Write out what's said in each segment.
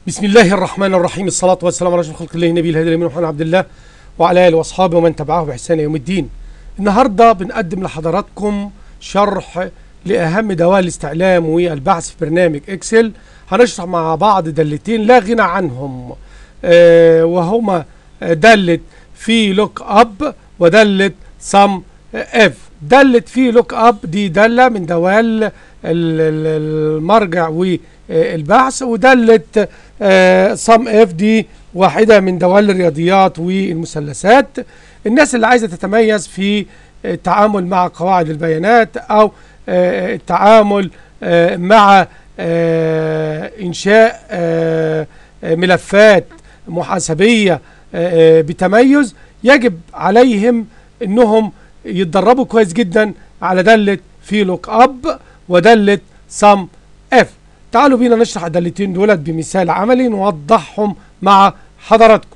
بسم الله الرحمن الرحيم الصلاة والسلام على رسول خلق الله النبي الهادي الأمين محمد عبد الله وعلى آله وأصحابه ومن تبعه بإحسان يوم الدين. النهارده بنقدم لحضراتكم شرح لأهم دوال الاستعلام والبحث في برنامج إكسل. هنشرح مع بعض دالتين لا غنى عنهم آه وهما دالة في لوك أب ودالة سم اف. دالة في لوك أب دي دالة من دوال ال- ال- المرجع والبحث ودالة سم اف دي واحدة من دوال الرياضيات والمثلثات الناس اللي عايزة تتميز في التعامل مع قواعد البيانات أو آه، التعامل آه، مع آه، إنشاء آه، آه، ملفات محاسبية آه، آه، بتميز يجب عليهم أنهم يتدربوا كويس جدا على دالة في لوك أب ودالة سم اف تعالوا بينا نشرح الدالتين دولت بمثال عملي نوضحهم مع حضراتكم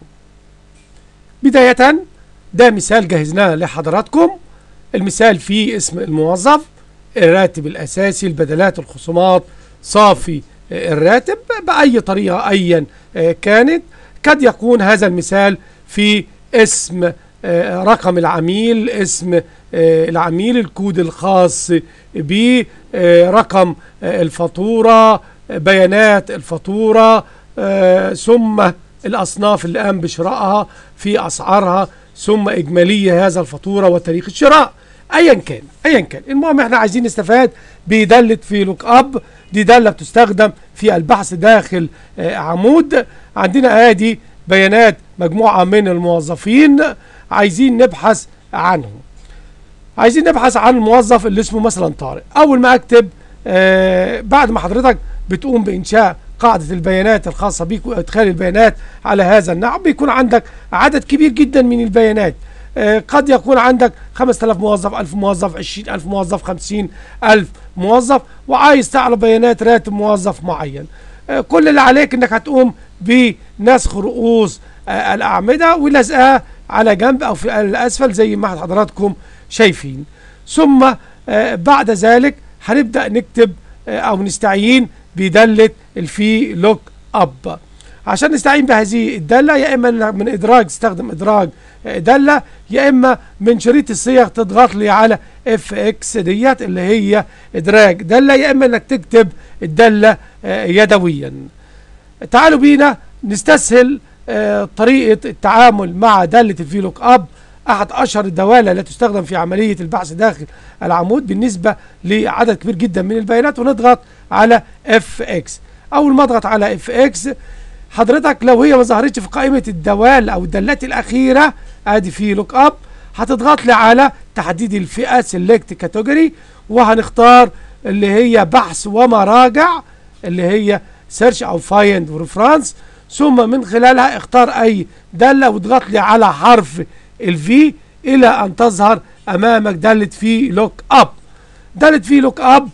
بداية ده مثال جهزناه لحضراتكم المثال فيه اسم الموظف الراتب الأساسي البدلات الخصومات صافي آه، الراتب بأي طريقة أيا آه، كانت قد يكون هذا المثال في اسم آه، رقم العميل اسم آه، العميل الكود الخاص به آه، رقم آه، الفاتورة آه، بيانات الفاتورة آه، ثم الأصناف اللي قام بشرائها في أسعارها ثم إجمالية هذا الفاتورة وتاريخ الشراء أيا كان أيا كان المهم احنا عايزين نستفاد بدالة في لوك أب دي دالة بتستخدم في البحث داخل آه، عمود عندنا ادي بيانات مجموعة من الموظفين عايزين نبحث عنهم عايزين نبحث عن الموظف اللي اسمه مثلا طارق اول ما اكتب آه بعد ما حضرتك بتقوم بانشاء قاعدة البيانات الخاصة بيك وادخال البيانات على هذا النحو بيكون عندك عدد كبير جدا من البيانات آه قد يكون عندك 5000 موظف 1000 موظف 20000 موظف 50000 موظف وعايز تعرف بيانات راتب موظف معين آه كل اللي عليك انك هتقوم بنسخ رؤوس آه الاعمدة ولزقها على جنب او في الاسفل زي ما حضراتكم شايفين ثم آه، بعد ذلك هنبدأ نكتب آه، أو نستعين بدالة الفي لوك أب عشان نستعين بهذه الدالة يا إما من إدراج تستخدم إدراج آه، دالة يا إما من شريط الصيغ تضغط لي على اف اكس ديت اللي هي إدراج دالة يا إما إنك تكتب الدالة آه، يدويا تعالوا بينا نستسهل آه، طريقة التعامل مع دالة الفي لوك اب احد اشهر الدوال التي تستخدم في عملية البحث داخل العمود بالنسبة لعدد كبير جدا من البيانات ونضغط على اف اكس اول ما اضغط على اف اكس حضرتك لو هي ما ظهرتش في قائمة الدوال او الدالات الاخيرة ادي في لوك اب هتضغط لي على تحديد الفئة سيلكت كاتيجوري وهنختار اللي هي بحث ومراجع اللي هي سيرش او فايند وريفرنس ثم من خلالها اختار اي دالة واضغط لي على حرف الفي الى ان تظهر امامك دالة في لوك اب دالة في لوك اب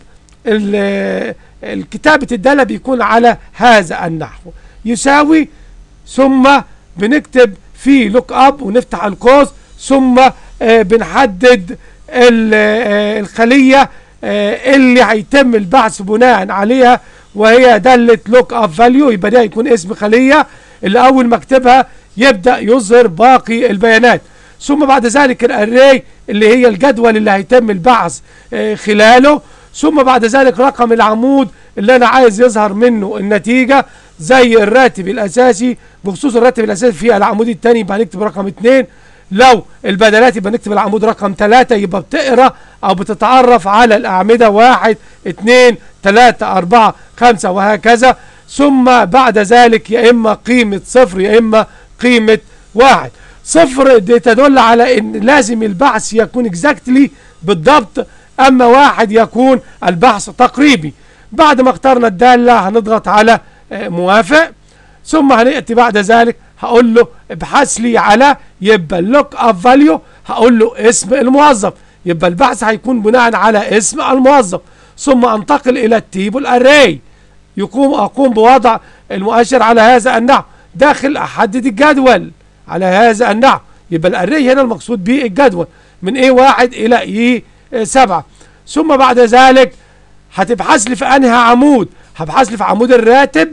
ال- الكتابة الدالة بيكون على هذا النحو يساوي ثم بنكتب في لوك اب ونفتح القوس ثم آه، بنحدد ال- آه، الخلية آه، اللي هيتم البحث بناء عليها وهي دالة لوك اب فاليو يبقى ده يكون اسم خلية اللي اول ما اكتبها يبدأ يظهر باقي البيانات ثم بعد ذلك الاري اللي هي الجدول اللي هيتم البحث آه، خلاله ثم بعد ذلك رقم العمود اللي انا عايز يظهر منه النتيجة زي الراتب الاساسي بخصوص الراتب الاساسي في العمود الثاني يبقى هنكتب رقم 2 لو البدلات يبقى نكتب العمود رقم 3 يبقى بتقرا او بتتعرف على الاعمده 1 2 3 4 5 وهكذا ثم بعد ذلك يا اما قيمه صفر يا اما قيمه واحد صفر دي تدل على ان لازم البحث يكون اكزاكتلي بالضبط اما واحد يكون البحث تقريبي بعد ما اخترنا الداله هنضغط على آه، موافق ثم هنأتي بعد ذلك هقول له ابحث لي على يبقى اللوك اب فاليو هقول له اسم الموظف يبقى البحث هيكون بناء على اسم الموظف ثم انتقل الى التيبل اري يقوم اقوم بوضع المؤشر على هذا النحو داخل احدد الجدول على هذا النحو يبقى الاري هنا المقصود به الجدول من اي واحد الى اي سبعة ثم بعد ذلك هتبحث لي في انهي عمود هبحث لي في عمود الراتب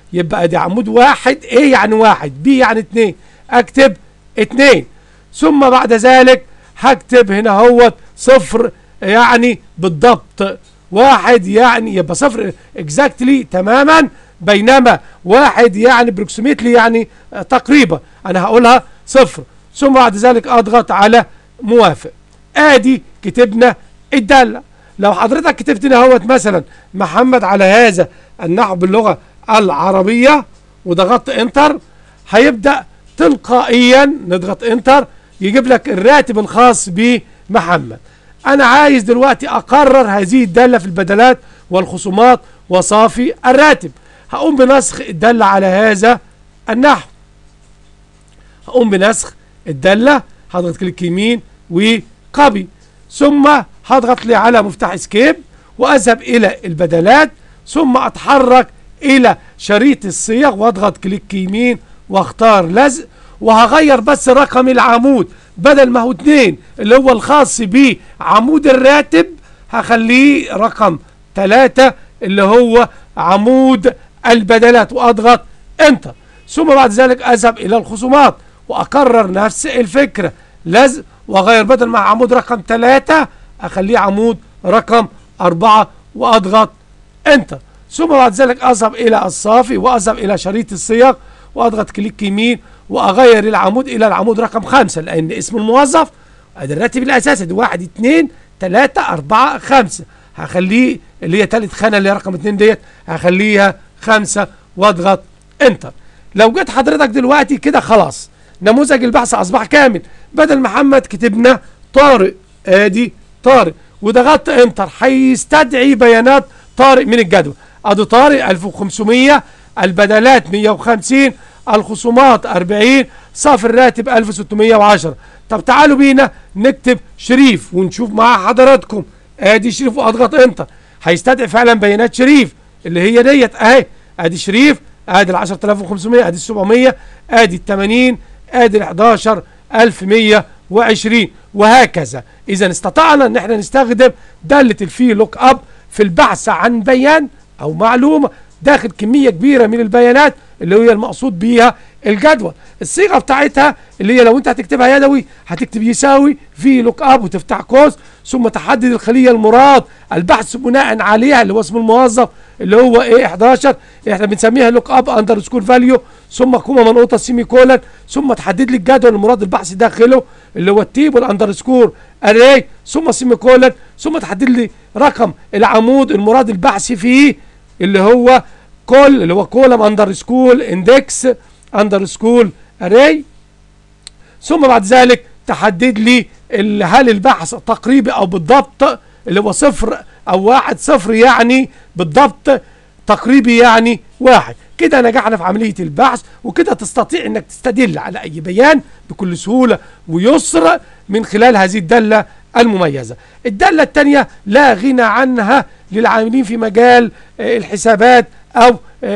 يبقى دي عمود واحد ايه يعني واحد بي يعني اتنين اكتب اتنين ثم بعد ذلك هكتب هنا هو صفر يعني بالضبط واحد يعني يبقى صفر اكزاكتلي تماما بينما واحد يعني بروكسيميتلي يعني تقريبا انا هقولها صفر ثم بعد ذلك اضغط على موافق ادي كتبنا الداله لو حضرتك كتبت هنا اهوت مثلا محمد على هذا النحو باللغه العربيه وضغطت انتر هيبدا تلقائيا نضغط انتر يجيب لك الراتب الخاص بمحمد انا عايز دلوقتي اقرر هذه الداله في البدلات والخصومات وصافي الراتب هقوم بنسخ الداله على هذا النحو هقوم بنسخ الداله هضغط كليك يمين وكوبي ثم هضغط لي على مفتاح اسكيب واذهب الى البدلات ثم اتحرك الى شريط الصيغ واضغط كليك يمين واختار لزق وهغير بس رقم العمود بدل ما هو اتنين اللي هو الخاص بعمود الراتب هخليه رقم تلاتة اللي هو عمود البدلات واضغط انتر ثم بعد ذلك اذهب الى الخصومات واكرر نفس الفكرة لزق واغير بدل ما عمود رقم تلاتة اخليه عمود رقم اربعة واضغط انتر ثم بعد ذلك اذهب الى الصافي واذهب الى شريط الصيغ واضغط كليك يمين واغير العمود الى العمود رقم خمسة لان اسم الموظف ادي الراتب الاساسي دي واحد اتنين تلاتة اربعة خمسة هخليه اللي هي تالت خانة اللي هي رقم اتنين ديت هخليها خمسة واضغط انتر لو جيت حضرتك دلوقتي كده خلاص نموذج البحث اصبح كامل بدل محمد كتبنا طارق ادي طارق وضغطت انتر هيستدعي بيانات طارق من الجدول ادي طارق 1500 البدلات 150 الخصومات 40 صافي الراتب 1610 طب تعالوا بينا نكتب شريف ونشوف مع حضراتكم ادي شريف واضغط انتر هيستدعي فعلا بيانات شريف اللي هي ديت اهي ادي شريف ادي ال 10500 ادي ال 700 ادي ال 80 ادي ال 11120 وهكذا اذا استطعنا ان احنا نستخدم داله الفي لوك اب في البحث عن بيان او معلومه داخل كميه كبيره من البيانات اللي هي المقصود بيها الجدول الصيغه بتاعتها اللي هي لو انت هتكتبها يدوي هتكتب يساوي في لوك اب وتفتح قوس ثم تحدد الخليه المراد البحث بناء عليها اللي هو اسم الموظف اللي هو ايه 11 احنا بنسميها لوك اب اندر سكور فاليو ثم كوما منقوطه سيمي كولن ثم تحدد لي الجدول المراد البحث داخله اللي هو التيبل اندر سكور اري ثم سيمي كولن ثم تحدد لي رقم العمود المراد البحث فيه اللي هو كل اللي هو كولم اندر سكول اندكس اندر سكول اري ثم بعد ذلك تحدد لي هل البحث تقريبي او بالضبط اللي هو صفر او واحد صفر يعني بالضبط تقريبي يعني واحد كده نجحنا في عملية البحث وكده تستطيع انك تستدل على اي بيان بكل سهولة ويسر من خلال هذه الدالة المميزة الدالة الثانية لا غنى عنها للعاملين في مجال الحسابات او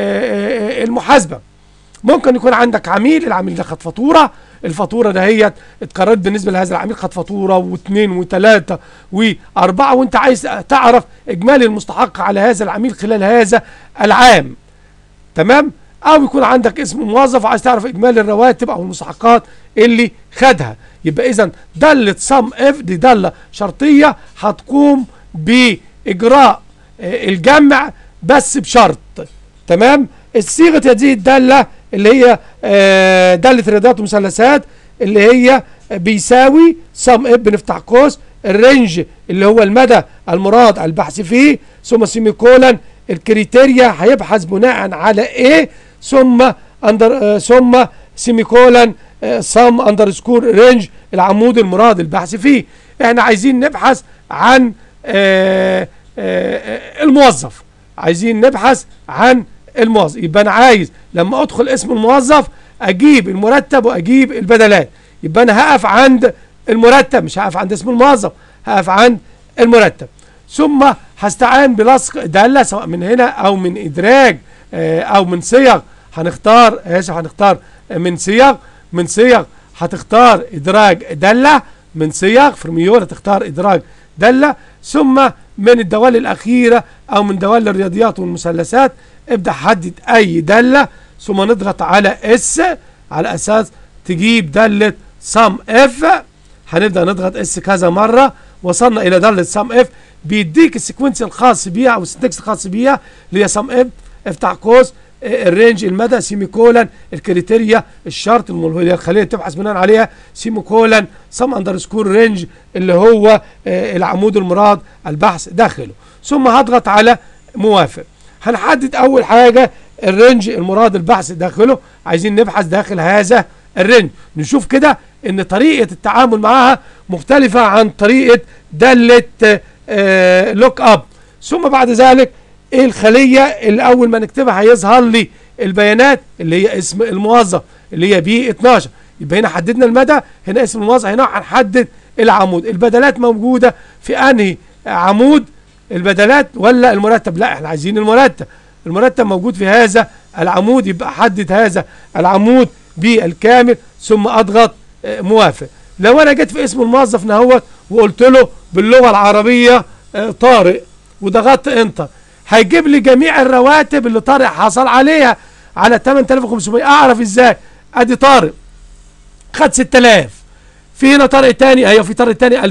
المحاسبة ممكن يكون عندك عميل العميل ده خد فاتوره الفاتوره دهيت اتقررت بالنسبه لهذا العميل خد فاتوره واثنين وثلاثه واربعه وانت عايز تعرف اجمالي المستحق على هذا العميل خلال هذا العام تمام او يكون عندك اسم موظف وعايز تعرف اجمالي الرواتب او المستحقات اللي خدها يبقى اذا داله سم اف دي داله شرطيه هتقوم باجراء الجمع بس بشرط تمام الصيغه هذه الداله اللي هي داله رياضيات ومثلثات اللي هي بيساوي سم اف بنفتح قوس الرينج اللي هو المدى المراد البحث فيه ثم سيمي كولن الكريتيريا هيبحث بناء على ايه ثم اندر ثم سيمي كولن سم اندرسكور رينج العمود المراد البحث فيه احنا عايزين نبحث عن آآ آآ الموظف عايزين نبحث عن الموظف يبقى انا عايز لما ادخل اسم الموظف اجيب المرتب واجيب البدلات يبقى انا هقف عند المرتب مش هقف عند اسم الموظف هقف عند المرتب ثم هستعان بلصق داله سواء من هنا او من ادراج او من صيغ هنختار اسف هنختار من صيغ من صيغ هتختار ادراج داله من صيغ فرميول هتختار ادراج داله ثم من الدوال الاخيره او من دوال الرياضيات والمثلثات ابدا حدد اي داله ثم نضغط على اس على اساس تجيب داله سم اف هنبدا نضغط اس كذا مره وصلنا الى داله سم اف بيديك السيكونس الخاص بيها او السنتكس الخاص بيها اللي هي سم اف افتح قوس آه، الرينج المدى سيمي كولن الكريتيريا الشرط الم- اللي هي الخليه تبحث بناء عليها سيمي كولن سم اندرسكور رينج اللي هو آه، العمود المراد البحث داخله ثم هضغط على موافق هنحدد اول حاجه الرينج المراد البحث داخله عايزين نبحث داخل هذا الرينج نشوف كده ان طريقه التعامل معاها مختلفه عن طريقه داله آه، لوك اب ثم بعد ذلك ايه الخليه اللي اول ما نكتبها هيظهر لي البيانات اللي هي اسم الموظف اللي هي بي 12 يبقى هنا حددنا المدى هنا اسم الموظف هنا هنحدد العمود البدلات موجوده في انهي عمود البدلات ولا المرتب لا احنا عايزين المرتب المرتب موجود في هذا العمود يبقى احدد هذا العمود بالكامل ثم اضغط آه، موافق لو انا جيت في اسم الموظف نهوت وقلت له باللغه العربيه آه، طارق وضغطت انتر هيجيب لي جميع الرواتب اللي طارق حصل عليها على 8500 اعرف ازاي ادي طارق خد 6000 في هنا طارق تاني ايوه في طارق تاني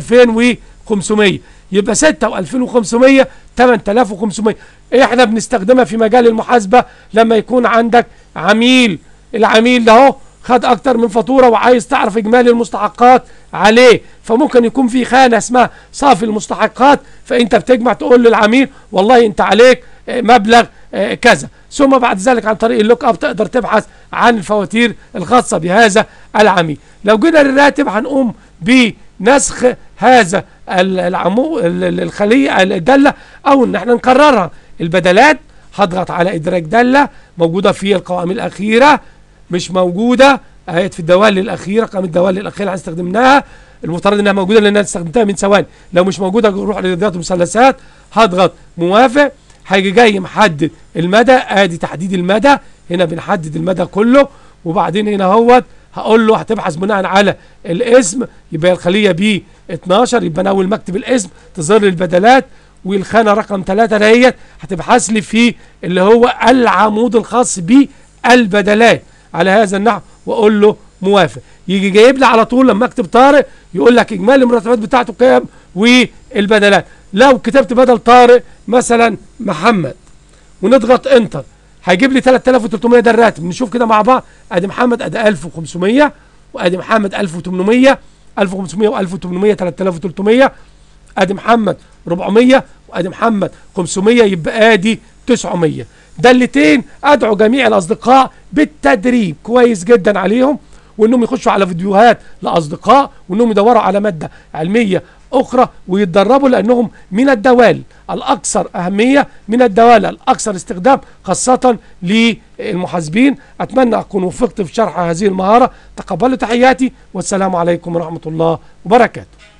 2500 يبقى 6 و2500 8500 احنا بنستخدمها في مجال المحاسبه لما يكون عندك عميل العميل ده اهو خد اكتر من فاتوره وعايز تعرف اجمالي المستحقات عليه فممكن يكون في خانه اسمها صافي المستحقات فانت بتجمع تقول للعميل والله انت عليك آه، مبلغ آه، كذا ثم بعد ذلك عن طريق اللوك اب تقدر تبحث عن الفواتير الخاصه بهذا العميل لو جينا للراتب هنقوم بنسخ هذا ال- العمو ال- ال- الخليه الداله او ان احنا نكررها البدلات هضغط على ادراك داله موجوده في القوائم الاخيره مش موجوده اهيت في الدوال الاخيره قائمه الدوال الاخيره اللي استخدمناها المفترض انها موجوده لان انا استخدمتها من ثواني لو مش موجوده نروح لرياضيات المثلثات هضغط موافق هيجي جاي محدد المدى ادي تحديد المدى هنا بنحدد المدى كله وبعدين هنا اهوت هقول له هتبحث بناء على الاسم يبقى الخليه بي 12 يبقى انا اول ما اكتب الاسم تظهر لي البدلات والخانه رقم 3 دهيت هتبحث لي في اللي هو العمود الخاص بالبدلات على هذا النحو واقول له موافق يجي جايب لي على طول لما اكتب طارق يقول لك اجمالي المرتبات بتاعته كام والبدلات لو كتبت بدل طارق مثلا محمد ونضغط انتر هيجيب لي 3300 ده الراتب نشوف كده مع بعض ادي محمد ادي 1500 وادي محمد 1800 1500 و1800 3300 ادي محمد 400 وادي محمد 500 يبقى ادي 900 دلتين ادعو جميع الاصدقاء بالتدريب كويس جدا عليهم وانهم يخشوا على فيديوهات لاصدقاء وانهم يدوروا على ماده علميه اخرى ويتدربوا لانهم من الدوال الاكثر اهميه من الدوال الاكثر استخدام خاصه للمحاسبين اتمنى اكون وفقت في شرح هذه المهاره تقبلوا تحياتي والسلام عليكم ورحمه الله وبركاته